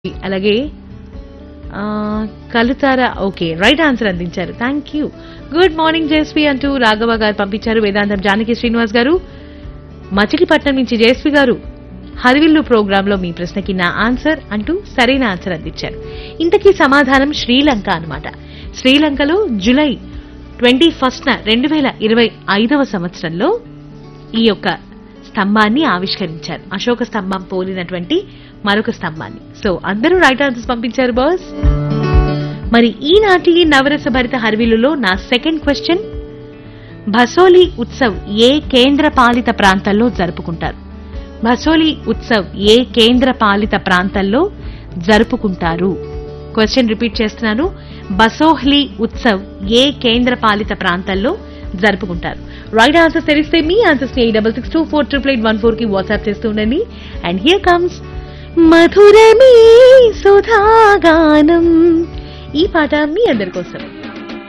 అలాగే ఆ, కలుతారా ఓకే రైట్ ఆన్సర్ అందించారు thank you good morning Jayashree అంటూ రాఘవ గారు పంపించారు వేదాంతం జానకి శ్రీనివాస్ గారు మచిలీపట్నం నుంచి జయశ్రీ గారు హరివిల్లు ప్రోగ్రామ్ లో మీ ప్రశ్నకి నా ఆన్సర్ అంటూ సరైన ఆన్సర్ అందించారు ఇంతకీ సమాధానం శ్రీలంక అన్నమాట శ్రీలంకలో జులై ట్వంటీ ఫస్ట్ రెండు వేల ఇరవై ఐదవ సంవత్సరంలో ఈ యొక్క స్తంభాన్ని ఆవిష్కరించారు అశోక స్తంభం పోలినటువంటి మరొక స్తంభాన్ని సో అందరూ రైట్ ఆన్సర్స్ పంపించారు బాస్ మరి ఈనాటి నవరస భరిత హర్విలులో నా సెకండ్ క్వశ్చన్ భసోలి ఉత్సవ్ ఏ కేంద్ర పాలిత ప్రాంతాల్లో జరుపుకుంటారు భసోలి ఉత్సవ్ ఏ కేంద్ర పాలిత ప్రాంతాల్లో జరుపుకుంటారు క్వశ్చన్ రిపీట్ చేస్తున్నాను బసోహ్లీ ఉత్సవ్ ఏ కేంద్ర పాలిత ప్రాంతాల్లో జరుపుకుంటారు రైట్ ఆన్సర్స్ తెలిస్తే మీ answers eight double six two four triple eight one four కి వాట్సాప్ చేస్తూ ఉండండి అండ్ హియర్ కమ్స్ మధురమీ సుధాగానం ఈ పాట మీ అందరి కోసం